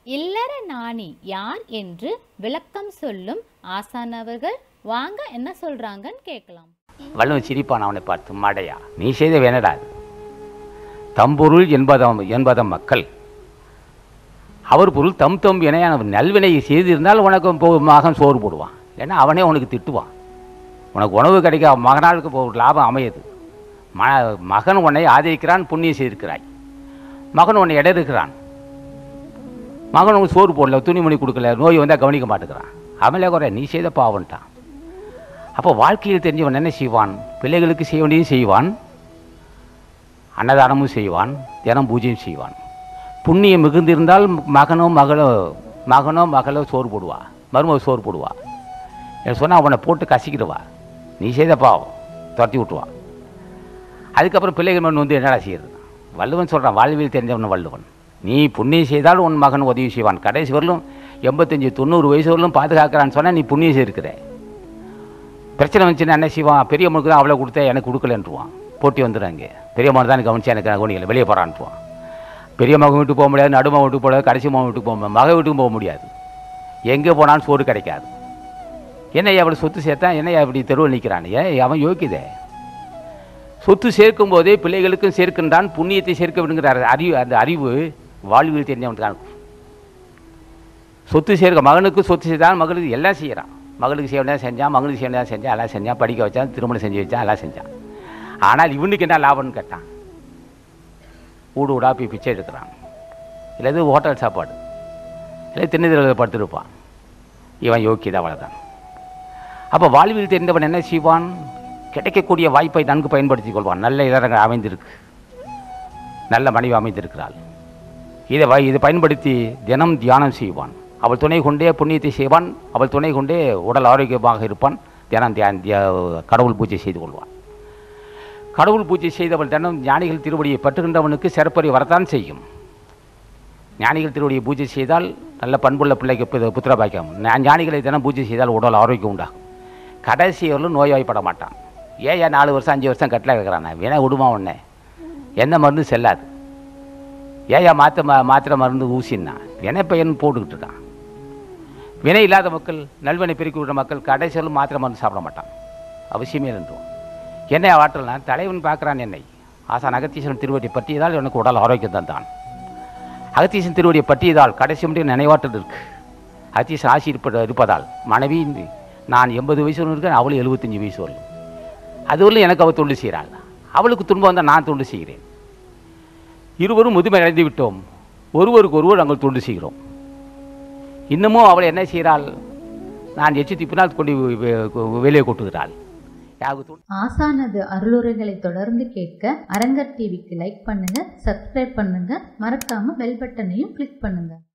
இல்லற நாணி யார் என்று விளக்கம் சொல்லும் ஆசான் அவர்கள் வாங்க என்ன சொல்றாங்கன்னு கேட்கலாம் வள்ளுவன் சிரிப்பான் அவனை பார்த்து மடையா நீ செய்த வேணடா அது தம்பொருள் என்பதம் என்பதம் மக்கள் அவர் பொருள் தம் தம் என நல்வினை செய்திருந்தால் உனக்கு போ மகன் சோறு போடுவான் ஏன்னா அவனே உனக்கு திட்டுவான் உனக்கு உணவு கிடைக்க மகனாளுக்கு இப்போ ஒரு லாபம் அமையுது ம மகன் உன்னை ஆதரிக்கிறான் புண்ணியம் செய்திருக்கிறாய் மகன் உன்னை இடம் இருக்கிறான் மகன் உனக்கு சோறு போடல துணிமணி கொடுக்கல நோய் வந்தால் கவனிக்க மாட்டேங்கிறான் அவனே குறை நீ செய்த பாவன்ட்டான் அப்போ வாழ்க்கையில் தெரிஞ்சவன் என்ன செய்வான் பிள்ளைகளுக்கு செய்ய வேண்டியதும் செய்வான் அன்னதானமும் செய்வான் தினம் பூஜையும் செய்வான் புண்ணியம் மிகுந்திருந்தால் மகனோ மகளோ மகனோ மகளோ சோறு போடுவா மருமக சோறு போடுவா என்ன சொன்னால் அவனை போட்டு கசிக்கிடுவா நீ செய்த பாவம் துரத்தி விட்டுவா அதுக்கப்புறம் பிள்ளைகள் மண் வந்து என்னடா செய்யறது வள்ளுவன் சொல்கிறான் வாழ்வியல் தெரிஞ்சவன் வள்ளுவன் நீ புண்ணியம் செய்தால் உன் மகன் உதவி செய்வான் கடைசி வரலும் எண்பத்தஞ்சு தொண்ணூறு வயசு வரலும் பாதுகாக்கிறான்னு சொன்னால் நீ புண்ணியம் செய்திருக்கிற பிரச்சனை வந்துச்சுன்னா என்ன செய்வான் பெரிய மனுக்கு தான் அவ்வளோ கொடுத்தேன் எனக்கு கொடுக்கலன்றுவான் போட்டி வந்துடுறாங்க பெரிய மகன் தான் கவனிச்சு எனக்கு கவனிக்கல வெளியே போகிறான்ட்டுவான் பெரிய மகன் வீட்டுக்கு போக முடியாது நடுமகன் வீட்டுக்கு போக முடியாது கடைசி மகன் வீட்டுக்கு போக முடியாது மக வீட்டுக்கும் போக முடியாது எங்கே போனாலும் சோறு கிடைக்காது என்னையா அப்படி சொத்து சேர்த்தா என்னையா இப்படி தெருவில் நிற்கிறான் ஏன் அவன் யோக்கியதே சொத்து சேர்க்கும் போதே பிள்ளைகளுக்கும் சேர்க்கின்றான் புண்ணியத்தை சேர்க்க விடுங்கிறார் அறிவு அந்த அறிவு வாழ்வில் தெரிஞ்சவனுக்கு சொத்து சேர்க்க மகனுக்கு சொத்து செய்தான் மகளுக்கு எல்லாம் செய்கிறான் மகளுக்கு செய்ய வேண்டியதாக செஞ்சான் மகளுக்கு செய்ய வேண்டியதாக செஞ்சான் எல்லாம் செஞ்சான் படிக்க வச்சான் திருமணம் செஞ்சு வச்சான் எல்லாம் செஞ்சான் ஆனால் இவனுக்கு என்ன லாபம்னு கேட்டான் ஊடு ஊடா போய் பிச்சை எடுக்கிறான் இல்லை இது ஹோட்டல் சாப்பாடு இல்லை திண்ணதில் படுத்துருப்பான் இவன் யோக்கியதான் அவ்வளோதான் அப்போ வாழ்வில் தெரிந்தவன் என்ன செய்வான் கிடைக்கக்கூடிய வாய்ப்பை நன்கு பயன்படுத்திக் கொள்வான் நல்ல இதரங்கள் அமைந்திருக்கு நல்ல மனைவி அமைந்திருக்கிறாள் இதை வை இதை பயன்படுத்தி தினம் தியானம் செய்வான் அவள் துணை கொண்டே புண்ணியத்தை செய்வான் அவள் துணை கொண்டே உடல் ஆரோக்கியமாக இருப்பான் தினம் தியான் தியா கடவுள் பூஜை செய்து கொள்வான் கடவுள் பூஜை செய்தவள் தினம் ஞானிகள் திருவடியை பற்றுகின்றவனுக்கு சிறப்பறி வரத்தான் செய்யும் ஞானிகள் திருவடியை பூஜை செய்தால் நல்ல பண்புள்ள பிள்ளைக்கு பு- புத்திர பாக்கியம் ஞா- ஞானிகளை தினம் பூஜை செய்தால் உடல் ஆரோக்கியம் உண்டாகும் கடைசி வரலும் நோய்வாய்ப்பட மாட்டான் ஏன் ஏன் நாலு வருஷம் அஞ்சு வருஷம் கட்டில் இருக்கிறான் வேணா விடுமா உடனே எந்த மருந்து செல்லாது ஏயா மாத்திரை மா மாத்திரை மருந்து ஊசின்னா வினை பையன் போட்டுக்கிட்டு இருக்கான் வினை இல்லாத மக்கள் நல்வினை பெருக்கி விடுற மக்கள் கடைசியிலும் மாத்திரை மருந்து சாப்பிட மாட்டான் அவசியமே இருந்தும் என்னை ஆற்றல்னா தலைவன் பார்க்குறான் என்னை ஆசான் அகத்தீஸ்வரன் திருவடி பற்றியதால் எனக்கு உடல் ஆரோக்கியம் தந்தான் அகத்தீசன் திருவடியை பற்றியதால் கடைசி முடியும் நினைவாற்றல் இருக்கு அகத்தீசன் ஆசி இருப்ப இருப்பதால் மனைவி இந்த- நான் எண்பது வயசு வரலும் இருக்கேன் அவளும் எழுபத்தஞ்சு வயசு வரலும் அது வரலும் எனக்கு அவள் தொண்டு செய்கிறாள் அவளுக்கு துன்பம் வந்தால் நான் தொண்டு செய்கிறேன் இருவரும் முதுமை அடைந்து விட்டோம் ஒருவருக்கு ஒருவர் நாங்கள் தொண்டு செய்கிறோம் இன்னமும் அவள் என்ன செய்கிறாள் நான் எச்சு திப்பினால் கொண்டு வெ- வெ- வெளியே கொட்டுகிறாள் யாருக்கு தொண்டு ஆசானது அருளுரைகளை தொடர்ந்து கேட்க அரங்கர் டிவிக்கு லைக் பண்ணுங்க சப்ஸ்கிரைப் பண்ணுங்க மறக்காம பெல் பட்டனையும் கிளிக் பண்ணுங்க